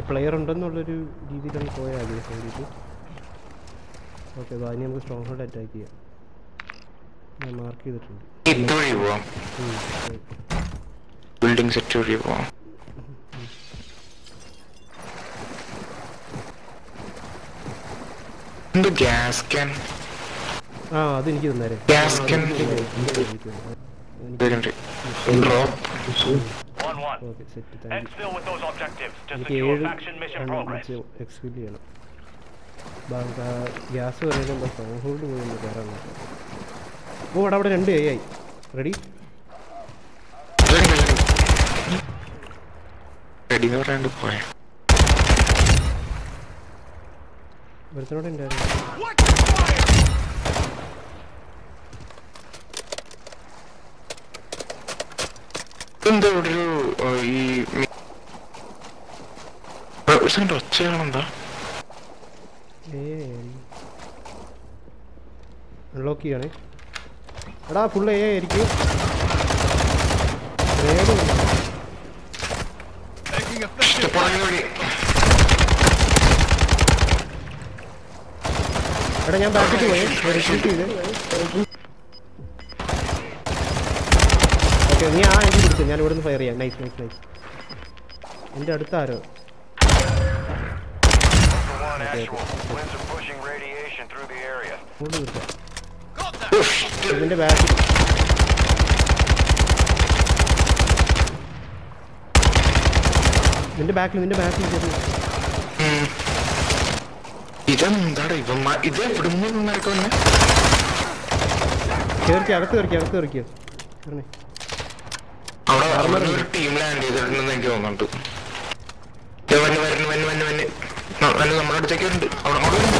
Player ഉണ്ടെന്നുള്ളൊരു രീതിയിലാണ് പോയാൽ മതി വേണ്ടിയിട്ട് ഓക്കെ അതിന് നമുക്ക് സ്ട്രോങ് ഹോൾഡ് അറ്റാക്ക് ചെയ്യാം ഞാൻ മാർക്ക് ചെയ്തിട്ടുണ്ട് ഇതുവഴി പോവാം ഉം, ശരി. ബിൽഡിംഗ് സെറ്റ് വഴി പോവാം എന്ത് ഗ്യാസ് ക്യാൻ ആ അത് എനിക്ക് തന്നേരെ gas can drop One one. Okay set thank you Exfil with those objectives to എനിക്ക് secure ഏഴ് faction mission progress. എക്സ്ഫിൽ ചെയ്യണം ഗ്യാസ് പറയുമ്പോൾ സ്ട്രോങ് ഹോൾഡ് പോയി ഒന്ന് കയറാൻ നോക്കാം ഓ അവിടെ അവിടെ രണ്ട് എ ആയി റെഡി റെഡി എന്ന് പറയാണ്ട് പോയ ഒരുത്തനോടെ ഉണ്ടായിരുന്നു എന്താ ഇവിടെ ഒരു ഏർ, ഈ സെക്കൻഡ് ഒച്ചയാണെന്താ അൺലോക്ക് ചെയ്യണേ എടാ ഫുൾ എ ആയിരിക്കും റേഡ് പുറകെ വഴി എടാ ഞാൻ ബാക്കിട്ട് പോയി റിക്രൂട്ട് ചെയ്ത് ഓക്കെ നീ ആ എനിക്ക് പിടിച്ചു ഞാൻ ഇവിടുന്ന് ഫയർ ചെയ്യാം നൈസ് നൈസ് നൈസ് എൻ്റെ അടുത്ത് ആരോ One actual. Winds are pushing radiation through the area. Full കിട്ടാം ഇതിൻ്റെ ബാക്കിൽ നിന്റെ ബാക്കിൽ നിന്റെ ബാക്കിൽ ഇതെന്താടാ ഇവന്മാ ഇത് എവിടുന്ന് ഇവന്മാരൊക്കെ വന്നെ കയറിക്ക് അകത്ത് കയറിക്ക് അകത്ത് കയറിക്കോ പറഞ്ഞേ അവിടെ അവിടെ ഒരു ടീം ലാൻഡ് ചെയ്തിട്ടുണ്ടെന്ന് എനിക്ക് തോന്നുന്നുണ്ട് ദേ വന്ന് വന്ന് വന്ന് വന്ന് വന്ന് ന- വന്ന് നമ്മുടെ അടുത്തേക്ക് ഉണ്ട് അവിടെ അങ്ങോട്ട് വരുന്നു.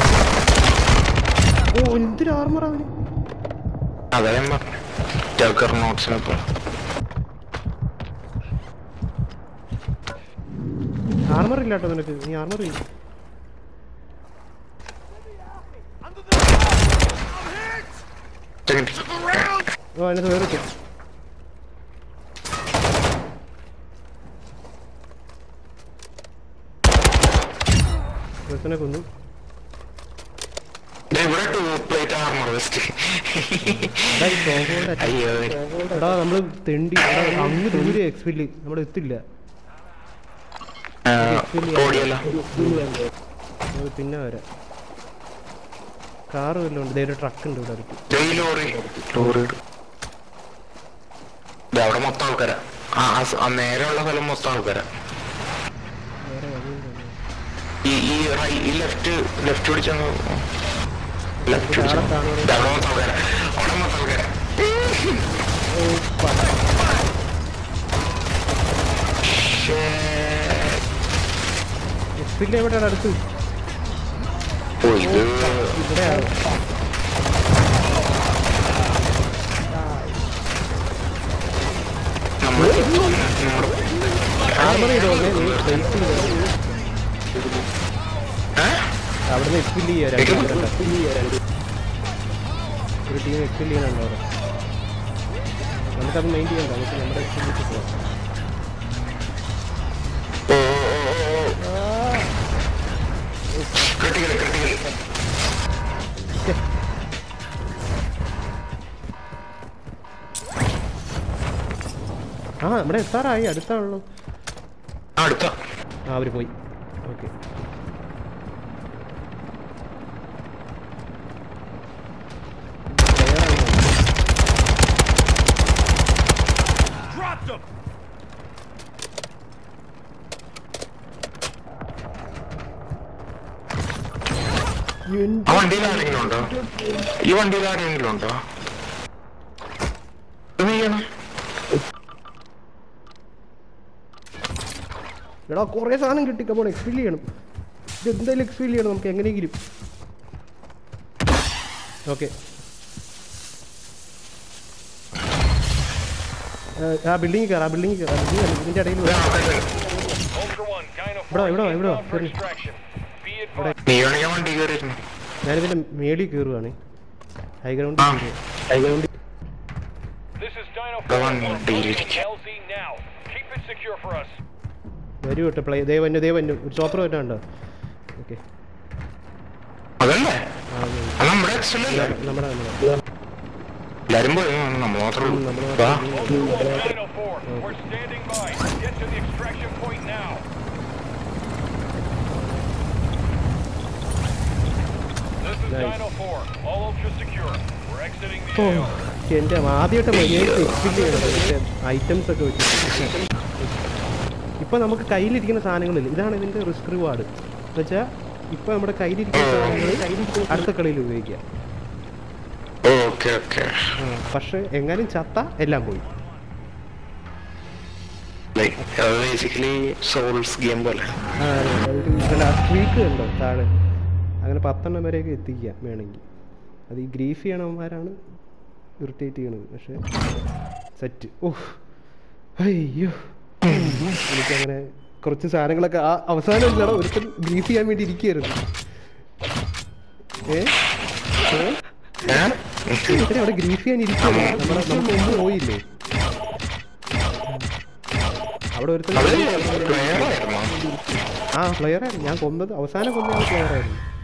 ഓ എന്തൊരു ആർമർ അവന് അതാ ഞാൻ പറഞ്ഞു ജഗർ നോട്ട്സിനൊപ്പം ആർമർ ഇല്ല കേട്ടോ നിനക്ക് നീ ആർമർ ഇല്ല ഓ അതിനകത്ത് വേറെ വെച്ചോ. ഒരുത്തനെ കൊന്നു ഇവിടെ ടൂ പ്ലേറ്റ് ആർമർ വെസ്റ്റ് എടാ, ഈ stronghold attack- അയ്യോ എടാ നമ്മള് തെണ്ടി എടാ, അങ്ങ് ദൂരെ എക്സ്പില് നമ്മൾ എത്തില്ല ആ, ഓടിയല്ലോ നമ്മള് പിന്നെ വരാം കാറ് വല്ലതും ഉണ്ട് ദേ ഒരു ട്രക്ക് ഉണ്ട് ഇവിടെ അടുത്ത് ദേ ഈ ലോറി ലോറി ഇട്. ദേ അവിടെ മൊത്തം ആൾക്കാരാ ആ ആ സ- ആ നേരെയുള്ള സ്ഥലം മൊത്തം ആൾക്കാരാ വേറെ വഴിയുണ്ടോ ഈ ഈ റൈ- ഈ ലെഫ്റ്റ് ലെഫ്റ്റ് പിടിച്ചാൽ ലെഫ്റ്റ് താഴെ പിടിച്ചാൽ കാണുവാണ്. ദേ അവിടെ മൊത്തം ആൾക്കാരാ അവിടെ മൊത്തം ആൾക്കാരാ എക്സ്പില് എവിടെയാണ് അടുത്ത് ഓ ഇത് ഇവിടെയാണ് നമ്മൾ ആർമർ ചെയ്തോ നീ ബേസ് ചെയ്തോ ഏഹ് അവിടുന്ന് എക്സ്പില് ചെയ്യാം രണ്ട് പേരുണ്ട്. ഒരു ടീം എക്സ്പില് ചെയ്യാനുണ്ടോ അവിടെ നമുക്കത് മെയിൻ ചെയ്യണ്ട നമുക്ക് നമ്മുടെ എക്സ്പിലേക്ക് പോവാം ഓ ഓ ഓ ക്രിട്ടിക്കൽ ക്രിട്ടിക്കൽ ആ നമ്മുടെ എത്താറായി അടുത്താണല്ലോ അടുത്ത ആ അവർ പോയി ഓക്കെ ആ വണ്ടിയിൽ ആരെങ്കിലും ഉണ്ടോ ഈ വണ്ടിയിൽ ആരെങ്കിലും ഉണ്ടോ ഇത് നീയാണ് എടാ കുറേ സാധനം കിട്ടി കപ്പോൾ എക്സ്പീൽ ചെയ്യണം ഇത് എന്തായാലും എക്സ്പീൽ ചെയ്യണം നമുക്ക് എങ്ങനെയെങ്കിലും ഓക്കെ ആ ബിൽഡിംഗ് കയറാം ആ ബിൽഡിംഗ് കയറാം ബിൽഡിംഗ് ഇതിൻ്റെ ഇടയിൽ ഇത് ആൾക്കാര്. Ultra One, Gyno Bro, 4 bro, is bro, inbound for sorry. extraction. Be advised. നീ വേണമെങ്കിൽ വണ്ടി കയറിയിരുന്നു ഞാനിതിൻ്റെ മേളിൽ കയറുവാണ് ഹൈ ഗ്രൗണ്ട് ആ. High ground This is Dino The 4. one We're deal. approaching LZ now. Keep it secure for us. വരൂ കേട്ടോ പ്ലേ ദേ വന്നു ദേ വന്നു ഒരു ചോപ്പർ വന്നുണ്ടോ ഓക്കെ അതല്ലേ ആ അത് മതി. അത് നമ്മുടെ എക്സലല്ലേ നമ്മുടെ നമ്മുടെ എല്ലാരും പോയി ആ, നമ്മൾ മാത്രമേ ഉം, ഉള്ളൂ നമ്മള് വാ. Dino 4, we're standing by. Get to the extraction point now. This is Nice. Dino 4. All ultra secure. We're exiting the oh AO. എൻ്റെ ആദ്യമായിട്ട് മര്യാദ എക്സ്പീരിയൻ ചെയ്യണം മറ്റേ ഐറ്റംസ് ഒക്കെ വെച്ച് ഇപ്പൊ നമുക്ക് കയ്യിലിരിക്കുന്ന സാധനങ്ങളില്ല ഇതാണ് ഇതിന്റെ റിസ്ക് റിവാർഡ് എന്ന് വെച്ചാൽ ഇപ്പൊ നമ്മുടെ കയ്യിലിരിക്കുന്ന സാധനങ്ങൾ അടുത്ത കളിയിൽ ഉപയോഗിക്കാം ഓക്കെ ഓക്കെ ആ, പക്ഷെ എങ്ങാനും ചത്ത എല്ലാം പോയി ലൈക്ക് അത് ബേസിക്കലി സോൾസ് ഗെയിം പോലെ ആ, അതെ, അതൊരു ഇതിന്റെ സ്ട്രീക്ക് ഉണ്ടോ താഴെ അങ്ങനെ പത്തെണ്ണം വരെയൊക്കെ എത്തിക്കാം വേണമെങ്കിൽ അത് ഈ ഗ്രീഫ് ചെയ്യണവന്മാരാണ് ഇറിറ്റേറ്റ് ചെയ്യണത് പക്ഷെ സെറ്റ് ഓഹ് അയ്യോ എനിക്കങ്ങനെ കുറച്ച് സാധനങ്ങളൊക്കെ ആ അവസാനം ഇല്ലടോ ഒരുത്തൻ ഗ്രീഫ് ചെയ്യാൻ വേണ്ടി ഇരിക്കുകയായിരുന്നു ഏ ഏ? ഒരുത്തൻ അവിടെ ഗ്രീഫ് ചെയ്യാൻ ഇരിക്കുകയായിരുന്നു നമ്മുടെ നമുക്ക് മുമ്പ് പോയില്ലേ അവിടെ ഒരുത്തൻ അത് പ്ലെയർ ആയിരുന്നോ ആ പ്ലെയർ ആയിരുന്നു ഞാൻ കൊന്നത് അവസാനം കൊന്ന പ്ലെയർ ആയിരുന്നു